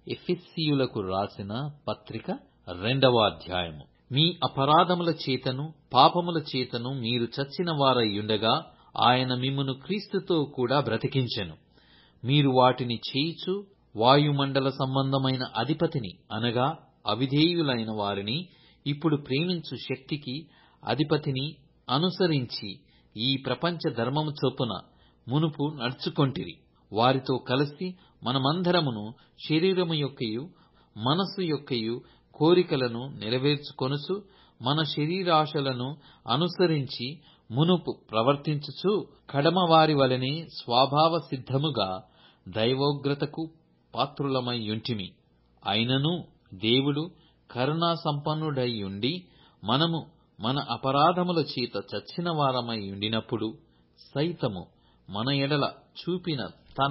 ఎఫెసీయులకు రాసిన పత్రిక రెండవ అధ్యాయము మీ అపరాధముల చేతను పాపముల చేతను మీరు చచ్చిన వారయ్యుండగా ఆయన మిమ్మును క్రీస్తుతో కూడా బ్రతికించెను మీరు వాటిని చేయిచు వాయుమండల సంబంధమైన అధిపతిని అనగా అవిధేయులైన వారిని ఇప్పుడు ప్రేమించు శక్తికి అధిపతిని అనుసరించి ఈ ప్రపంచ ధర్మము చొప్పున మునుపు నడుచుకొంటిరి వారితో కలిసి మనమందరమును శరీరము యొక్కయు మనస్సు యొక్కయు కోరికలను నెరవేర్చుకొనుచు మన శరీరాశలను అనుసరించి మునుపు ప్రవర్తించుచు కడమవారి వలెనే స్వభావ సిద్ధముగా దైవోగ్రతకు పాత్రులమైయుంటిమి అయినను దేవుడు కరుణా సంపన్నుడైయుండి మనము మన అపరాధముల చేత చచ్చిన వారమై ఉండినప్పుడు సైతము మన ఎడల చూపిన తన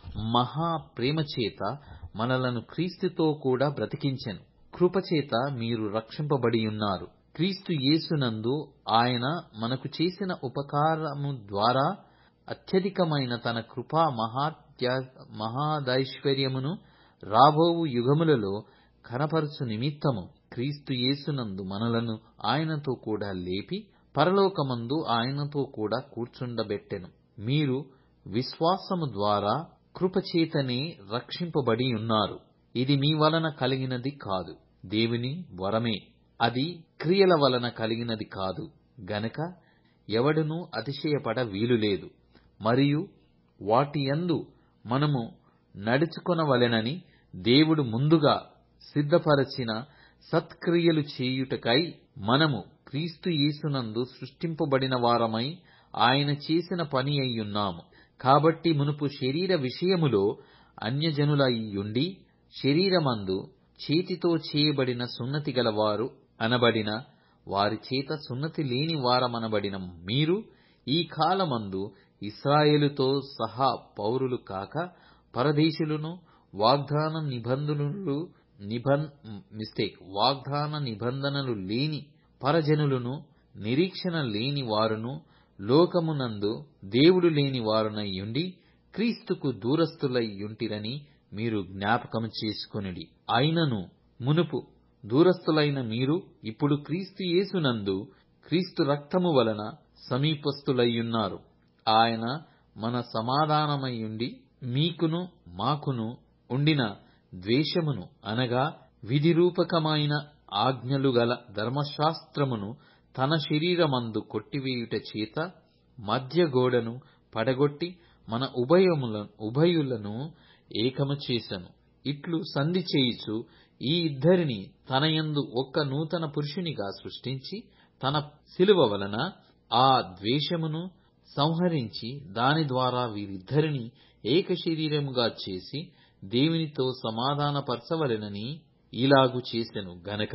మహా ప్రేమ చేత మనలను క్రీస్తుతో కూడా బ్రతికించెను కృపచేత మీరు రక్షింపబడియున్నారు క్రీస్తు యేసునందు ఆయన మనకు చేసిన ఉపకారము ద్వారా అత్యధికమైన తన కృపా మహాత్య మహాదైశ్వర్యమును రాబోవు యుగములలో కనపరచు నిమిత్తము క్రీస్తు యేసునందు మనలను ఆయనతో కూడా లేపి పరలోకమందు ఆయనతో కూడా కూర్చుండబెట్టెను మీరు విశ్వాసము ద్వారా కృపచేతనే రక్షింపబడి ఉన్నారు ఇది మీ వలన కలిగినది కాదు దేవుని వరమే అది క్రియల వలన కలిగినది కాదు గనక ఎవడునూ అతిశయపడ వీలులేదు మరియు వాటియందు మనము నడుచుకొనవలెనని దేవుడు ముందుగా సిద్ధపరచిన సత్క్రియలు చేయుటకై మనము క్రీస్తు యేసునందు సృష్టింపబడిన వారమై ఆయన చేసిన పని అయ్యున్నాము కాబట్టి మునుపు శరీర విషయములో అన్యజనులయ్యుండి శరీరమందు చేతితో చేయబడిన సున్నతి గలవారు అనబడిన వారి చేత సున్నతి లేని వారమనబడిన మీరు ఈ కాలమందు ఇస్రాయేలుతో సహా పౌరులు కాక పరదేశులను వాగ్దాన నిబంధనలు నిబం మిస్టేక్ వాగ్దాన నిబంధనలు లేని పరజనులను నిరీక్షణ లేని వారును లోకమునందు దేవుడు లేని వారునయ్యుండి క్రీస్తుకు దూరస్తులయ్యుంటిరని మీరు జ్ఞాపకము చేసుకొనిడి అయినను మునుపు దూరస్తులైన మీరు ఇప్పుడు క్రీస్తు యేసునందు క్రీస్తు రక్తము వలన సమీపస్తులయ్యున్నారు ఆయన మన సమాధానమయ్యుండి మీకును మాకును ఉండిన ద్వేషమును అనగా విధిరూపకమైన ఆజ్ఞలు గల ధర్మశాస్త్రమును తన శరీరమందు కొట్టివేయుట చేత మధ్య గోడను పడగొట్టి మన ఉభయముల ఉభయులను ఏకము చేసెను ఇట్లు సంధి చేయుచు ఈ ఇద్దరిని తనయందు ఒక్క నూతన పురుషునిగా సృష్టించి తన శిలువ వలన ఆ ద్వేషమును సంహరించి దాని ద్వారా వీరిద్దరిని ఏక శరీరముగా చేసి దేవునితో సమాధానపరచవలెనని ఇలాగు చేసెను గనక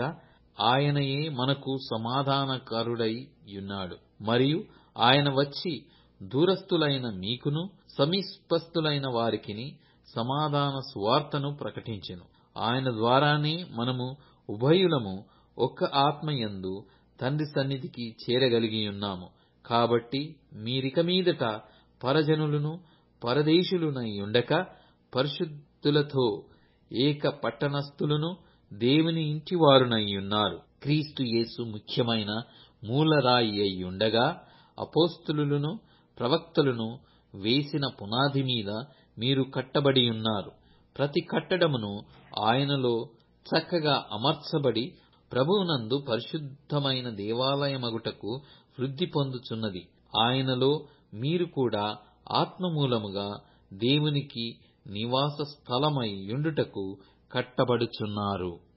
ఆయనయే మనకు సమాధానకరుడై యున్నాడు మరియు ఆయన వచ్చి దూరస్తులైన మీకును సమీపస్తులైన వారికిని సమాధాన సువార్తను ప్రకటించెను ఆయన ద్వారానే మనము ఉభయులము ఒక్క ఆత్మయందు తండ్రి సన్నిధికి చేరగలిగియున్నాము కాబట్టి మీరిక మీదట పరజనులను పరదేశులునయుండక పరిశుద్ధులతో ఏక పట్టణస్థులను దేవుని ఇంటివారునయ్యున్నారు క్రీస్తు యేసు ముఖ్యమైన మూలరాయి అయ్యుండగా అపోస్తులును ప్రవక్తలను వేసిన పునాది మీద మీరు కట్టబడి ఉన్నారు ప్రతి కట్టడమును ఆయనలో చక్కగా అమర్చబడి ప్రభువునందు పరిశుద్ధమైన దేవాలయమగుటకు వృద్ధి పొందుచున్నది ఆయనలో మీరు కూడా ఆత్మమూలముగా దేవునికి నివాస స్థలమై యుండుటకు కట్టబడుచున్నారు